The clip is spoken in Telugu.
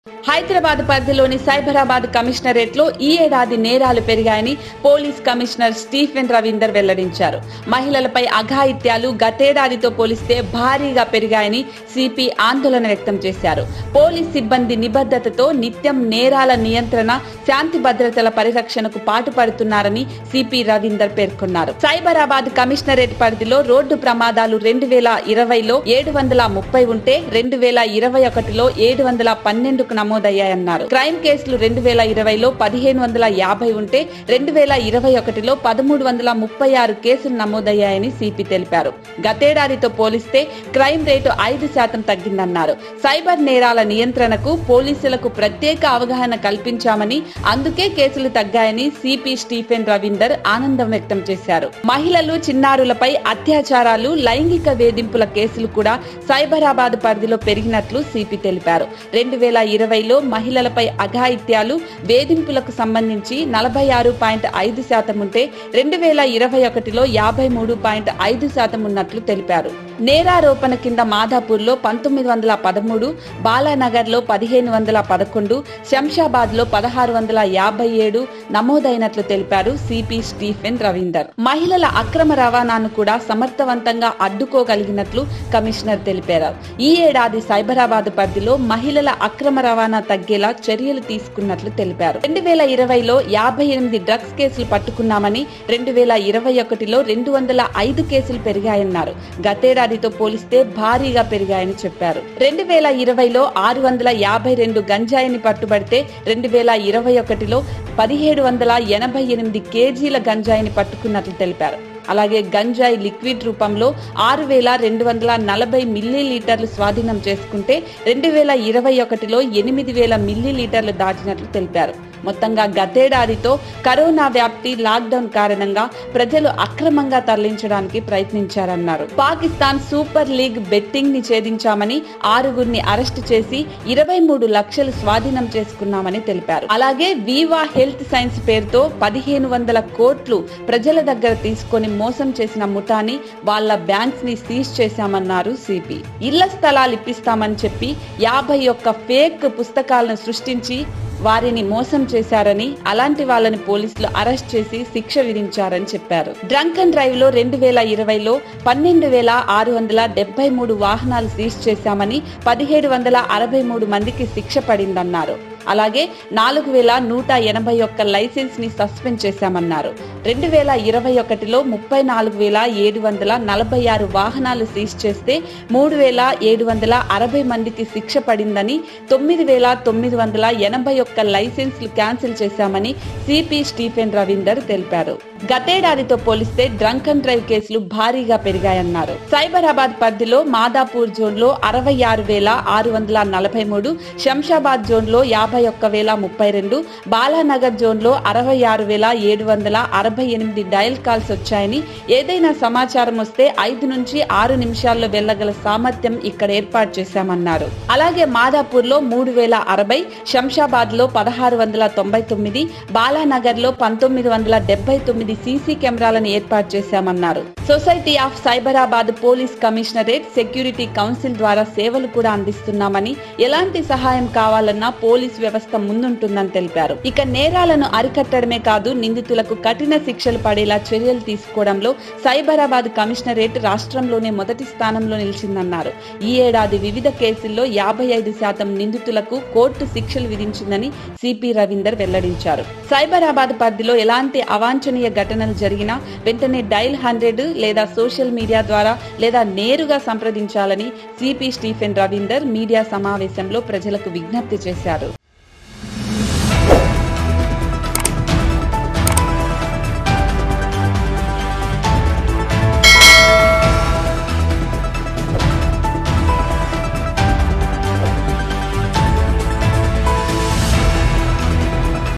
హైదరాబాద్ పరిధిలోని సైబరాబాద్ కమిషనరేట్ లో ఈ ఏడాది నేరాలు పెరిగాయని పోలీస్ కమిషనర్ స్టీఫెన్ రవీందర్ వెల్లడించారు మహిళలపై అఘాయిత్యాలు గతేడాదితో పోలిస్తే భారీగా పెరిగాయని సిపి ఆందోళన వ్యక్తం చేశారు పోలీస్ సిబ్బంది నిబద్ధతతో నిత్యం నేరాల నియంత్రణ శాంతి భద్రతల పరిరక్షణకు పాటుపడుతున్నారని సిపి రవీందర్ పేర్కొన్నారు సైబరాబాద్ కమిషనరేట్ పరిధిలో రోడ్డు ప్రమాదాలు రెండు వేల ఇరవైలో ఏడు వందల ముప్పై ఉంటే రెండు వేల ఇరవై ఒకటిలో ఏడు వందల పన్నెండుకు నమోదయ్యాయన్నారు క్రైమ్ కేసులు రెండు వేల ఇరవైలో పదిహేను వందల యాభై ఉంటే రెండు వేల ఇరవై ఒకటిలో పదమూడు వందల ముప్పై ఆరు కేసులు నమోదయ్యాయని సిపి తెలిపారు గతేడాదితో పోలిస్తే క్రైమ్ రేటు ఐదు శాతం తగ్గిందన్నారు సైబర్ నేరాల నియంత్రణకు పోలీసులకు ప్రత్యేక అవగాహన కల్పించామని అందుకే కేసులు తగ్గాయని సిపి స్టీఫెన్ రవీందర్ ఆనందం వ్యక్తం చేశారు మహిళలు చిన్నారులపై అత్యాచారాలు లైంగిక వేధింపుల కేసులు కూడా సైబరాబాద్ పరిధిలో పెరిగినట్లు సిపి తెలిపారు రెండు వేల ఇరవైలో మహిళలపై అఘాయిత్యాలు వేధింపులకు సంబంధించి నలభై ఆరు పాయింట్ ఐదు శాతం ఉంటే రెండు వేల ఇరవై ఒకటిలో యాభై మూడు పాయింట్ ఐదు శాతం ఉన్నట్లు తెలిపారు నేరారోపణ కింద మాధాపూర్ లో పంతొమ్మిది వందల పదమూడు బాలానగర్ లో పదిహేను వందల పదకొండు శంషాబాద్ లో పదహారు వందల యాభై ఏడు నమోదైనట్లు తెలిపారు సిపి స్టీఫెన్ రవీందర్ మహిళల అక్రమ రవాణాను కూడా సమర్థవంతంగా అడ్డుకోగలిగినట్లు కమిషనర్ తెలిపారు ఈ ఏడాది సైబరాబాద్ పరిధిలో మహిళల అక్రమ రవాణా తగ్గేలా చర్యలు తీసుకున్నట్లు తెలిపారు రెండు వేల ఇరవైలో యాభై ఎనిమిది డ్రగ్స్ కేసులు పట్టుకున్నామని రెండు వేల ఇరవై ఒకటిలో రెండు వందల ఐదు కేసులు పెరిగాయన్నారు గతేడాదితో పోలిస్తే భారీగా పెరిగాయని చెప్పారు రెండు వేల ఇరవైలో ఆరు వందల యాభై రెండు గంజాయిని పట్టుబడితే రెండు వేల ఇరవై ఒకటిలో పదిహేడు వందల ఎనభై ఎనిమిది కేజీల గంజాయిని పట్టుకున్నట్లు తెలిపారు అలాగే గంజాయి లిక్విడ్ రూపంలో ఆరు వేల రెండు వందల నలభై మిల్లీ లీటర్లు స్వాధీనం చేసుకుంటే రెండు వేల ఇరవై ఒకటిలో ఎనిమిది వేల మిల్లీ లీటర్లు దాటినట్లు తెలిపారు మొత్తంగా గతేడాదితో కరోనా వ్యాప్తి లాక్డౌన్ కారణంగా ప్రజలు అక్రమంగా తరలించడానికి ప్రయత్నించారన్నారు పాకిస్తాన్ సూపర్ లీగ్ బెట్టింగ్ ని ఛేదించామని ఆరుగురిని అరెస్టు చేసి ఇరవై మూడు లక్షలు స్వాధీనం చేసుకున్నామని తెలిపారు అలాగే వీవా హెల్త్ సైన్స్ పేరుతో పదిహేను వందల కోట్లు ప్రజల దగ్గర తీసుకొని మోసం చేసిన ముఠాని వాళ్ళ బ్యాంక్స్ ని సీజ్ చేశామన్నారు సిపి ఇళ్ల స్థలాలు ఇప్పిస్తామని చెప్పి యాభై ఒక్క ఫేక్ పుస్తకాలను సృష్టించి వారిని మోసం చేశారని అలాంటి వాళ్ళని పోలీసులు అరెస్ట్ చేసి శిక్ష విధించారని చెప్పారు డ్రంక్ అండ్ డ్రైవ్ లో రెండు వేల ఇరవైలో పన్నెండు వేల ఆరు వందల డెబ్బై మూడు వాహనాలు సీజ్ చేశామని పదిహేడు వందల అరవై మూడు మందికి శిక్ష పడిందన్నారు అలాగే నాలుగు వేల నూట ఎనభై ఒక్క లైసెన్స్ ని సస్పెండ్ చేశామన్నారు రెండు వేల ఇరవై ఒకటిలో ముప్పై నాలుగు వేల ఏడు వందల నలభై ఆరు వాహనాలు సీజ్ చేస్తే మూడు వేల ఏడు వందల అరవై మందికి శిక్ష పడిందని తొమ్మిది వేల తొమ్మిది వందల ఎనభై ఒక్క లైసెన్స్లు క్యాన్సిల్ చేశామని సిపి స్టీఫెన్ రవీందర్ తెలిపారు గతేడాదితో పోలిస్తే డ్రంక్ అండ్ డ్రైవ్ కేసులు భారీగా పెరిగాయన్నారు సైబరాబాద్ పరిధిలో మాదాపూర్ జోన్ లో అరవై ఆరు వేల ఆరు వందల నలభై మూడు శంషాబాద్ జోన్ లో యాభై ఒక్క వేల ముప్పై రెండు బాలానగర్ జోన్ లో అరవై ఆరు వేల ఏడు వందల అరవై ఎనిమిది డయల్ కాల్స్ వచ్చాయని ఏదైనా సమాచారం వస్తే ఐదు నుంచి ఆరు నిమిషాల్లో వెళ్లగల సామర్థ్యం ఇక్కడ ఏర్పాటు చేశామన్నారు అలాగే మాదాపూర్ లో మూడు వేల అరవై శంషాబాద్ లో పదహారు వందల తొంభై తొమ్మిది బాలానగర్ లో పంతొమ్మిది వందల డెబ్బై తొమ్మిది సీసీ కెమెరాలను ఏర్పాటు చేశామన్నారు society of Cyberabad police commissionerate security council ద్వారా సేవలు కూడా అందిస్తున్నామని ఎలాంటి సహాయం కావాలన్నా పోలీస్ వ్యవస్థ ముందుంటుందని తెలిపారు ఇక నేరాలను అరికట్టడమే కాదు నిందితులకు కఠిన శిక్షలు పడేలా చర్యలు తీసుకోవడంలో సైబరాబాద్ కమిషనరేట్ రాష్ట్రంలోనే మొదటి స్థానంలో నిలిచిందన్నారు ఈ ఏడాది వివిధ కేసుల్లో యాభై ఐదు శాతం నిందితులకు కోర్టు శిక్షలు విధించిందని సిపి రవీందర్ వెల్లడించారు సైబరాబాద్ పరిధిలో ఎలాంటి అవాంఛనీయ ఘటనలు జరిగినా వెంటనే డైల్ హండ్రెడ్ లేదా సోషల్ మీడియా ద్వారా లేదా నేరుగా సంప్రదించాలని సిపి స్టీఫెన్ రవీందర్ మీడియా సమావేశంలో ప్రజలకు విజ్ఞప్తి చేశారు